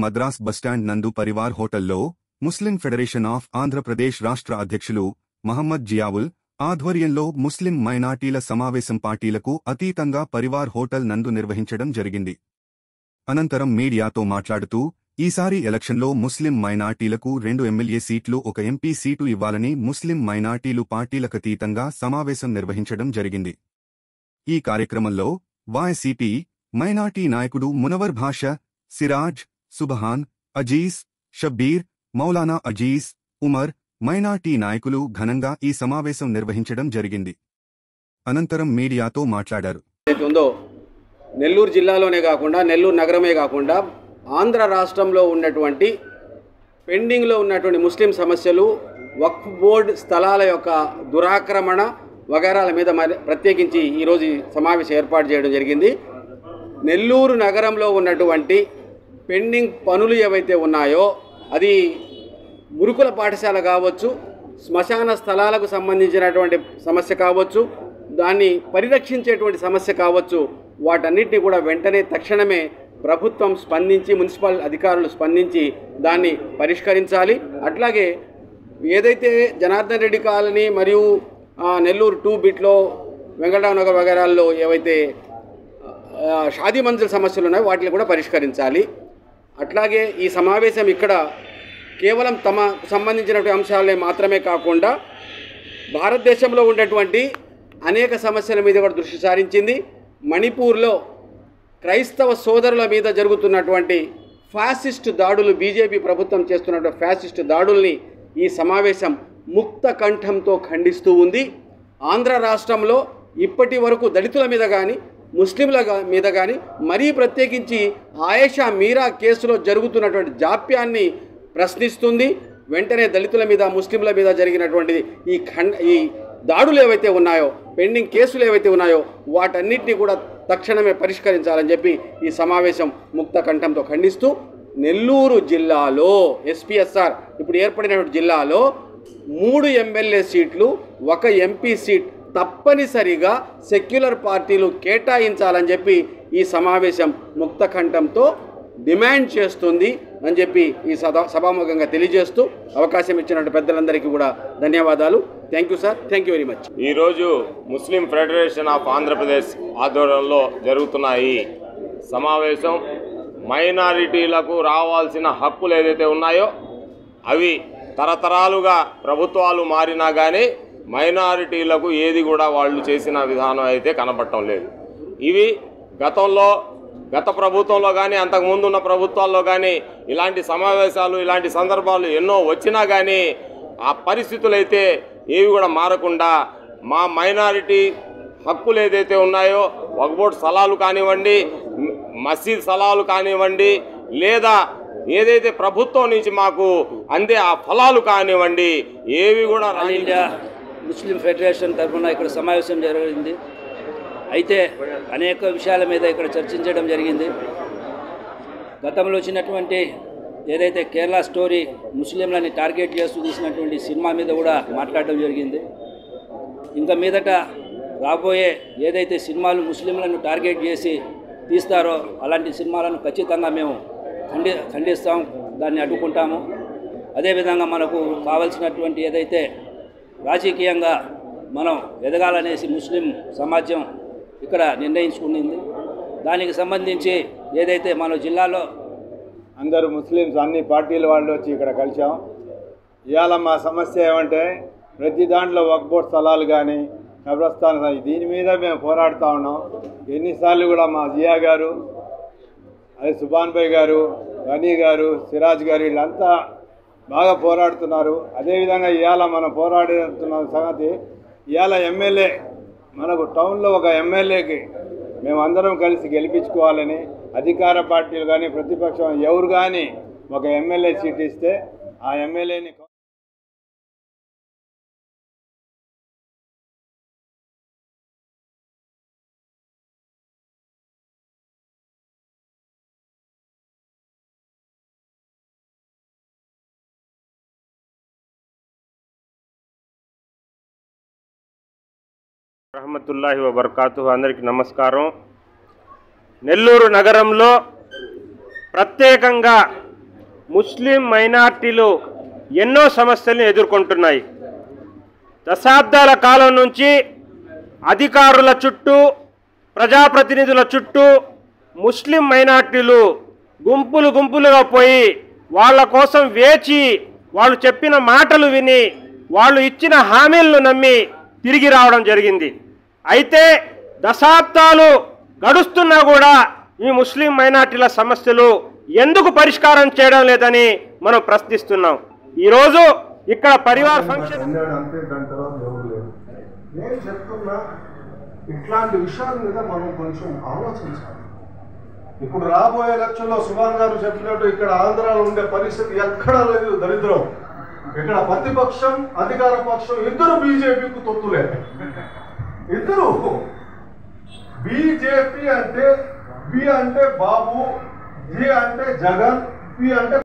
Madras bus stand నందు పరివార్ హోటల్లో ముస్లిం federation of Andhra Pradesh రాష్ట్ర అధ్యక్షులు మహమ్మద్ జియావుల్ ఆధ్వర్యంలో ముస్లిం మైనార్టీల సమావేశం పార్టీలకు అతీతంగా పరివార్ హోటల్ నందు నిర్వహించడం జరిగింది అనంతరం మీడియాతో మాట్లాడుతూ ఈసారి ఎలక్షన్లో ముస్లిం మైనార్టీలకు రెండు ఎమ్మెల్యే సీట్లు ఒక ఎంపీ సీటు ఇవ్వాలని ముస్లిం మైనార్టీలు పార్టీలకతీతంగా సమావేశం నిర్వహించడం జరిగింది ఈ కార్యక్రమంలో వైసీపీ మైనార్టీ నాయకుడు మునవర్ భాష సిరాజ్ సుబహాన్ అజీజ్ షబ్బీర్ మౌలానా అజీజ్ ఉమర్ మైనార్టీ నాయకులు ఘనంగా ఈ సమావేశం నిర్వహించడం జరిగింది అనంతరం మీడియాతో మాట్లాడారు ఏదైతే ఉందో నెల్లూరు జిల్లాలోనే కాకుండా నెల్లూరు నగరమే కాకుండా ఆంధ్ర రాష్ట్రంలో ఉన్నటువంటి పెండింగ్లో ఉన్నటువంటి ముస్లిం సమస్యలు వక్ఫ్ బోర్డ్ స్థలాల యొక్క దురాక్రమణ వగైరాల మీద మరి ప్రత్యేకించి ఈరోజు ఈ సమావేశం ఏర్పాటు చేయడం జరిగింది నెల్లూరు నగరంలో ఉన్నటువంటి పెండింగ్ పనులు ఏవైతే ఉన్నాయో అది గురుకుల పాఠశాల కావచ్చు శ్మశాన స్థలాలకు సంబంధించినటువంటి సమస్య కావచ్చు దాన్ని పరిరక్షించేటువంటి సమస్య కావచ్చు వాటన్నిటిని కూడా వెంటనే తక్షణమే ప్రభుత్వం స్పందించి మున్సిపల్ అధికారులు స్పందించి దాన్ని పరిష్కరించాలి అట్లాగే ఏదైతే జనార్దన్ రెడ్డి కాలనీ మరియు ఆ, నెల్లూరు టూ బిట్లో వెంకటరావు నగర్ వగైరాల్లో ఏవైతే ఆ, షాదీ మంజిల్ సమస్యలు ఉన్నాయో వాటిని కూడా పరిష్కరించాలి అట్లాగే ఈ సమావేశం ఇక్కడ కేవలం తమకు సంబంధించినటువంటి అంశాలే మాత్రమే కాకుండా భారతదేశంలో ఉన్నటువంటి అనేక సమస్యల మీద కూడా దృష్టి సారించింది మణిపూర్లో క్రైస్తవ సోదరుల మీద జరుగుతున్నటువంటి ఫ్యాసిస్ట్ దాడులు బీజేపీ ప్రభుత్వం చేస్తున్నటువంటి ఫ్యాసిస్ట్ దాడుల్ని ఈ సమావేశం ముక్త కంఠంతో ఖండిస్తూ ఉంది ఆంధ్ర రాష్ట్రంలో ఇప్పటి వరకు దళితుల మీద కానీ ముస్లింల గా- మీద కానీ మరీ ప్రత్యేకించి ఆయేషా మీరా కేసులో జరుగుతున్నటువంటి జాప్యాన్ని ప్రశ్నిస్తుంది వెంటనే దళితుల మీద ముస్లింల మీద జరిగినటువంటి ఈ ఖండ ఈ దాడులు ఏవైతే ఉన్నాయో పెండింగ్ కేసులు ఏవైతే ఉన్నాయో వాటన్నిటిని కూడా తక్షణమే పరిష్కరించాలని చెప్పి ఈ సమావేశం ముక్త కంఠంతో ఖండిస్తూ నెల్లూరు జిల్లాలో ఎస్పీఎస్ఆర్ ఇప్పుడు ఏర్పడినటువంటి జిల్లాలో మూడు ఎమ్మెల్యే సీట్లు ఒక ఎంపీ సీట్ తప్పనిసరిగా సెక్యులర్ పార్టీలు కేటాయించాలని చెప్పి ఈ సమావేశం ముక్త కంఠంతో డిమాండ్ చేస్తుంది అని చెప్పి ఈ సదా సభాముఖంగా తెలియజేస్తూ అవకాశం ఇచ్చినటువంటి పెద్దలందరికీ కూడా ధన్యవాదాలు thank you sir thank you very much ఈరోజు ముస్లిం ఫెడరేషన్ ఆఫ్ ఆంధ్రప్రదేశ్ ఆధ్వర్యంలో జరుగుతున్న ఈ సమావేశం మైనారిటీలకు రావాల్సిన హక్కులు ఏదైతే ఉన్నాయో అవి తరతరాలుగా ప్రభుత్వాలు మారినా కానీ మైనారిటీలకు ఏది కూడా వాళ్ళు చేసిన విధానం అయితే కనబడటం లేదు ఇవి గతంలో గత ప్రభుత్వంలో కానీ అంతకుముందు ఉన్న ప్రభుత్వాల్లో కానీ ఇలాంటి సమావేశాలు ఇలాంటి సందర్భాలు ఎన్నో వచ్చినా కానీ ఆ పరిస్థితులు అయితే ఏవి కూడా మారకుండా మా మైనారిటీ హక్కులు ఏదైతే ఉన్నాయో వక్బోర్డ్ స్థలాలు కానివ్వండి మ్- మసీద్ స్థలాలు కానివ్వండి లేదా ఏదైతే ప్రభుత్వం నుంచి మాకు అందే ఆ ఫలాలు కానివ్వండి ఏవి కూడా ఆల్ రాని ఇండియా ముస్లిం ఫెడరేషన్ తరఫున ఇక్కడ సమావేశం జరిగింది అయితే అనేక విషయాల మీద ఇక్కడ చర్చించడం జరిగింది గతంలో వచ్చినటువంటి ఏదైతే కేరళ స్టోరీ ముస్లింలని టార్గెట్ చేస్తూ తీసినటువంటి సినిమా మీద కూడా మాట్లాడడం జరిగింది ఇంకా మీదట రాబోయే ఏదైతే సినిమాలు ముస్లింలను టార్గెట్ చేసి తీస్తారో అలాంటి సినిమాలను ఖచ్చితంగా మేము ఖండి ఖండిస్తాం దాన్ని అడ్డుకుంటాము అదేవిధంగా మనకు కావలసినటువంటి ఏదైతే రాజకీయంగా మనం ఎదగాలనేసి ముస్లిం సమాజం ఇక్కడ నిర్ణయించుకునింది దానికి సంబంధించి ఏదైతే మన జిల్లాలో అందరూ ముస్లిమ్స్ అన్ని పార్టీల వాళ్ళు వచ్చి ఇక్కడ కలిసాం ఇవాళ మా సమస్య ఏమంటే ప్రతి దాంట్లో వక్బోర్డ్ స్థలాలు కానీ కబ్రస్థాన్ కానీ దీని మీద మేము పోరాడుతూ ఉన్నాం ఎన్నిసార్లు కూడా మా జియా గారు అదే సుభాన్ భాయ్ గారు గనీ గారు సిరాజ్ గారు వీళ్ళంతా బాగా పోరాడుతున్నారు అదేవిధంగా ఇవాళ మనం పోరాడుతున్న సంగతి ఇవాళ ఎమ్మెల్యే మనకు టౌన్లో ఒక ఎమ్మెల్యేకి మేమందరం కలిసి గెలిపించుకోవాలని అధికార పార్టీలు కానీ ప్రతిపక్షం ఎవరు కానీ ఒక ఎమ్మెల్యే సీట్ ఇస్తే ఆ ఎమ్మెల్యేని రహమతుల్లాహి వబర్కాతు అందరికీ నమస్కారం నెల్లూరు నగరంలో ప్రత్యేకంగా ముస్లిం మైనార్టీలు ఎన్నో సమస్యలను ఎదుర్కొంటున్నాయి దశాబ్దాల కాలం నుంచి అధికారుల చుట్టూ ప్రజాప్రతినిధుల చుట్టూ ముస్లిం మైనార్టీలు గుంపులు గుంపులుగా పోయి వాళ్ళ కోసం వేచి వాళ్ళు చెప్పిన మాటలు విని వాళ్ళు ఇచ్చిన హామీలను నమ్మి తిరిగి రావడం జరిగింది అయితే దశాబ్దాలు గడుస్తున్నా కూడా ఈ ముస్లిం మైనార్టీల సమస్యలు ఎందుకు పరిష్కారం చేయడం లేదని మనం ప్రశ్నిస్తున్నాం ఈరోజు ఇక్కడ పరివార్ ఫంక్షన్ ఉన్నాడు అంతే దాని తర్వాత ఎవరు లేరు నేను చెప్తున్నా ఇట్లాంటి విషయాల మీద మనం కొంచెం ఆలోచించాలి ఇప్పుడు రాబోయే ఎలక్షన్లో సుమాన్ గారు చెప్పినట్టు ఇక్కడ ఆంధ్రాలో ఉండే పరిస్థితి ఎక్కడా లేదు దరిద్రం ఇక్కడ ప్రతిపక్షం అధికార పక్షం ఇద్దరు బీజేపీకి తొత్తులే ఇద్దరు బీజేపీ అంటే బి అంటే బాబు జి అంటే జగన్ పి అంటే